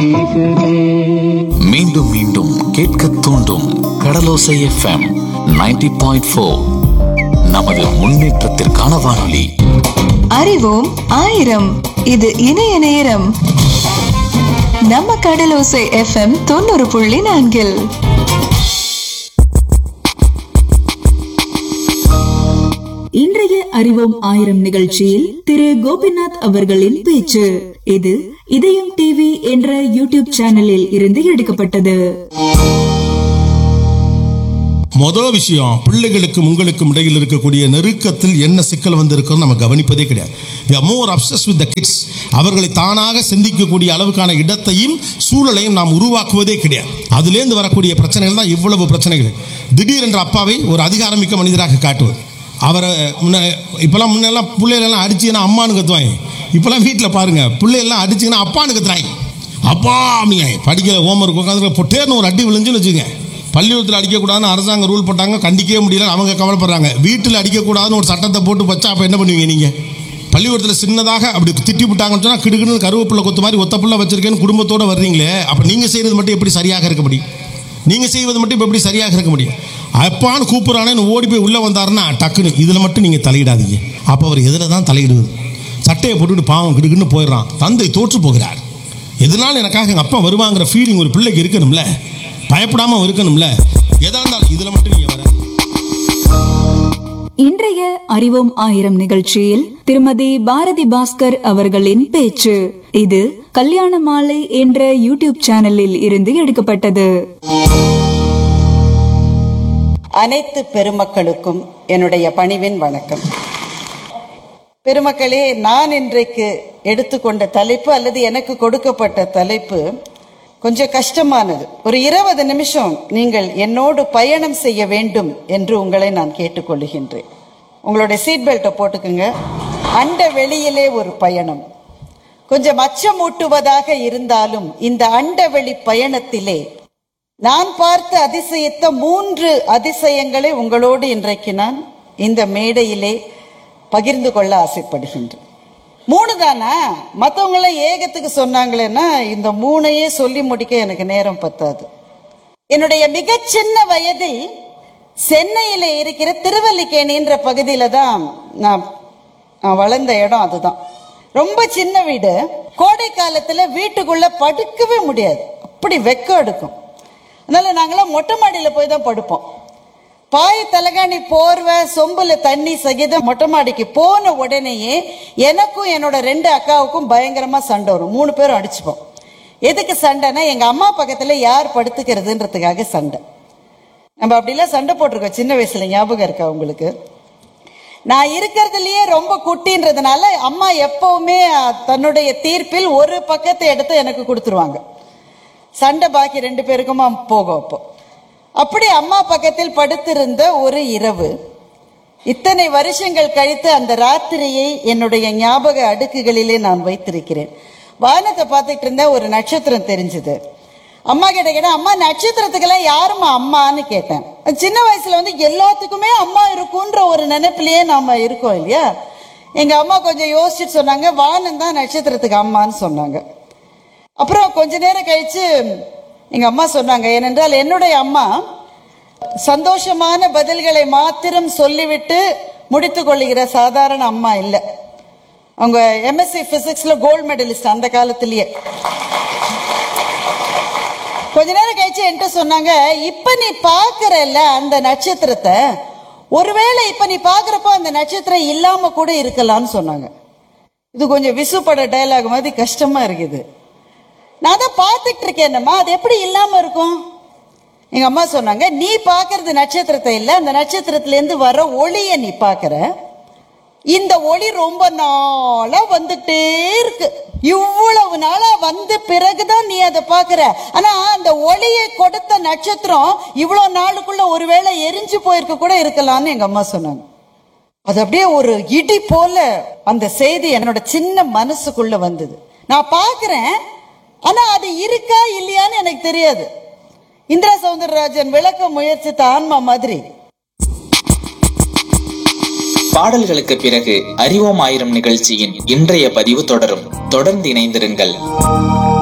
வீசுதே மீண்டும் மீண்டும் கேட்க தூண்டும் கடலோசை எஃப்எம் 90.4 பாயிண்ட் ஃபோர் நமது முன்னேற்றத்திற்கான வானொலி அறிவோம் ஆயிரம் இது இணைய நேரம் நம்ம கடலோசை எஃப்எம் தொண்ணூறு புள்ளி நான்கில் இன்றைய அறிவோம் ஆயிரம் நிகழ்ச்சியில் திரு கோபிநாத் அவர்களின் பேச்சு இது இதயம் டிவி என்ற யூடியூப் சேனலில் இருந்து எடுக்கப்பட்டது மொதல் விஷயம் பிள்ளைகளுக்கும் உங்களுக்கும் இடையில் இருக்கக்கூடிய நெருக்கத்தில் என்ன சிக்கல் வந்திருக்குன்னு நம்ம கவனிப்பதே கிடையாது we are more obsessed with the kids அவர்களை தானாக சிந்திக்கக்கூடிய அளவுக்கான இடத்தையும் சூழலையும் நாம் உருவாக்குவதே கிடையாது அதுலேருந்து வரக்கூடிய பிரச்சனைகள் தான் இவ்வளவு பிரச்சனைகள் திடீரென்ற அப்பாவை ஒரு அதிகாரமிக்க மனிதராக காட்டுவது அவரை முன்ன இப்போல்லாம் முன்னெல்லாம் பிள்ளைகளெல்லாம் அடிச்சுன்னா அம்மானு கத்துவாங்க இப்போல்லாம் வீட்டில் பாருங்க பிள்ளைகள்லாம் அடிச்சுங்கன்னா அப்பான்னு கத்துறாங்க அப்பா அப்படிங்க படிக்கிற ஹோம்ஒர்க் உட்காந்து பொட்டேர்னு ஒரு அடி விழுந்துன்னு வச்சுக்கோங்க பள்ளிக்கூடத்தில் அடிக்கக்கூடாதுன்னு அரசாங்கம் ரூல் போட்டாங்க கண்டிக்கவே முடியல அவங்க கவலைப்படுறாங்க வீட்டில் அடிக்கக்கூடாதுன்னு ஒரு சட்டத்தை போட்டு வச்சா அப்போ என்ன பண்ணுவீங்க நீங்கள் பள்ளிக்கூடத்தில் சின்னதாக அப்படி திட்டி விட்டாங்கன்னு சொன்னால் கிடுக்குன்னு கருவேப்பிள்ளை கொத்து மாதிரி ஒத்த புள்ள வச்சிருக்கேன்னு குடும்பத்தோடு வர்றீங்களே அப்போ நீங்கள் செய்கிறது மட்டும் எப்படி சரியாக இருக்க முடியும் நீங்கள் செய்வது மட்டும் இப்போ எப்படி சரியாக இருக்க முடியும் அப்பான்னு கூப்பிட்றானேன்னு ஓடி போய் உள்ளே வந்தாருன்னா டக்குன்னு இதில் மட்டும் நீங்கள் தலையிடாதீங்க அப்போ அவர் எதில் தான் தலையிடுவது சட்டையை போட்டுட்டு பாவம் கிடுக்குன்னு போயிடுறான் தந்தை தோற்று போகிறார் எதனால எனக்காக எங்கள் அப்பா வருவாங்கிற ஃபீலிங் ஒரு பிள்ளைக்கு இருக்கணும்ல பயப்படாமல் இருக்கணும்ல எதா இருந்தாலும் இதில் மட்டும் நீங்கள் வர இன்றைய அறிவோம் ஆயிரம் நிகழ்ச்சியில் திருமதி பாரதி பாஸ்கர் அவர்களின் பேச்சு இது கல்யாண மாலை என்ற யூடியூப் சேனலில் இருந்து எடுக்கப்பட்டது அனைத்து பெருமக்களுக்கும் என்னுடைய பணிவின் வணக்கம் பெருமக்களே நான் இன்றைக்கு எடுத்துக்கொண்ட தலைப்பு அல்லது எனக்கு கொடுக்கப்பட்ட தலைப்பு கொஞ்சம் கஷ்டமானது ஒரு இருபது நிமிஷம் நீங்கள் என்னோடு பயணம் செய்ய வேண்டும் என்று உங்களை நான் கேட்டுக்கொள்கின்றேன் உங்களுடைய சீட் பெல்ட்டை போட்டுக்குங்க அண்ட வெளியிலே ஒரு பயணம் கொஞ்சம் அச்சமூட்டுவதாக இருந்தாலும் இந்த அண்டவெளி பயணத்திலே நான் பார்த்த அதிசயித்த மூன்று அதிசயங்களை உங்களோடு இன்றைக்கு நான் இந்த மேடையிலே பகிர்ந்து கொள்ள ஆசைப்படுகின்றேன் மூணு தானா மற்றவங்கள ஏகத்துக்கு சொன்னாங்களேன்னா இந்த மூணையே சொல்லி முடிக்க எனக்கு நேரம் பத்தாது என்னுடைய மிகச் சின்ன வயதில் சென்னையில இருக்கிற திருவல்லிக்கேணின்ற பகுதியில தான் நான் நான் வளர்ந்த இடம் அதுதான் ரொம்ப சின்ன வீடு கோடை காலத்துல வீட்டுக்குள்ள படுக்கவே முடியாது அப்படி வெக்கம் எடுக்கும் அதனால நாங்களாம் மொட்டை மாடியில போய் தான் படுப்போம் பாய் தலகாணி போர்வை சொம்புல தண்ணி சகிதம் மொட்டை மாடிக்கு போன உடனேயே எனக்கும் என்னோட ரெண்டு அக்காவுக்கும் பயங்கரமா சண்டை வரும் மூணு பேரும் அடிச்சுப்போம் எதுக்கு சண்டைனா எங்க அம்மா பக்கத்துல யார் படுத்துக்கிறதுன்றதுக்காக சண்டை நம்ம அப்படிலாம் சண்டை போட்டிருக்கோம் சின்ன வயசுல ஞாபகம் இருக்கா உங்களுக்கு நான் இருக்கிறதுலயே ரொம்ப குட்டின்றதுனால அம்மா எப்பவுமே அஹ், தன்னுடைய தீர்ப்பில் ஒரு பக்கத்தை எடுத்து எனக்கு கொடுத்துருவாங்க சண்டை பாக்கி ரெண்டு பேருக்குமா போகும் அப்போ அப்படி அம்மா பக்கத்தில் படுத்திருந்த ஒரு இரவு இத்தனை வருஷங்கள் கழித்து அந்த ராத்திரியை என்னுடைய ஞாபக அடுக்குகளிலே நான் வைத்திருக்கிறேன் வானத்தை பார்த்துட்டு இருந்தேன் ஒரு நட்சத்திரம் தெரிஞ்சது அம்மா கிட்ட கேட்டேன் அம்மா நட்சத்திரத்துக்கெல்லாம் யாரும்மா அம்மான்னு கேட்டேன் சின்ன வயசுல வந்து எல்லாத்துக்குமே அம்மா இருக்குன்ற ஒரு நினைப்பிலேயே நாம இருக்கோம் இல்லையா எங்க அம்மா கொஞ்சம் யோசிச்சுட்டு சொன்னாங்க வானம் தான் நட்சத்திரத்துக்கு அம்மான்னு சொன்னாங்க அப்புறம் கொஞ்ச நேரம் கழிச்சு எங்க அம்மா சொன்னாங்க ஏனென்றால் என்னுடைய அம்மா சந்தோஷமான பதில்களை மாத்திரம் சொல்லிவிட்டு முடித்துக் கொள்ளுகிற சாதாரண அம்மா இல்லை அவங்க எம்எஸ்சி பிசிக்ஸ்ல கோல்டு மெடலிஸ்ட் அந்த காலத்திலேயே கொஞ்ச நேரம் கழிச்சு என்கிட்ட சொன்னாங்க இப்ப நீ பாக்குறல்ல அந்த நட்சத்திரத்தை ஒருவேளை இப்ப நீ பாக்குறப்போ அந்த நட்சத்திரம் இல்லாம கூட இருக்கலாம்னு சொன்னாங்க இது கொஞ்சம் விசுப்பட டயலாக் மாதிரி கஷ்டமா இருக்குது நான் தான் பார்த்துட்டு இருக்கேன்மா அது எப்படி இல்லாம இருக்கும் எங்க அம்மா சொன்னாங்க நீ பாக்குறது நட்சத்திரத்தை இல்ல அந்த நட்சத்திரத்துல இருந்து வர ஒளிய நீ பாக்குற இந்த ஒளி ரொம்ப நாளா வந்துட்டே இருக்கு இவ்வளவு நாளா வந்த பிறகுதான் நீ அதை பாக்குற ஆனா அந்த ஒளியை கொடுத்த நட்சத்திரம் இவ்வளவு நாளுக்குள்ள ஒருவேளை எரிஞ்சு போயிருக்க கூட இருக்கலாம்னு எங்க அம்மா சொன்னாங்க அது அப்படியே ஒரு இடி போல அந்த செய்தி என்னோட சின்ன மனசுக்குள்ள வந்தது நான் பார்க்கிறேன் ஆனா அது இருக்கா இல்லையான்னு எனக்கு தெரியாது இந்திரா சவுந்தரராஜன் விளக்க முயற்சித்த ஆன்மா மாதிரி பாடல்களுக்கு பிறகு அறிவோம் ஆயிரம் நிகழ்ச்சியின் இன்றைய பதிவு தொடரும் தொடர்ந்து இணைந்திருங்கள்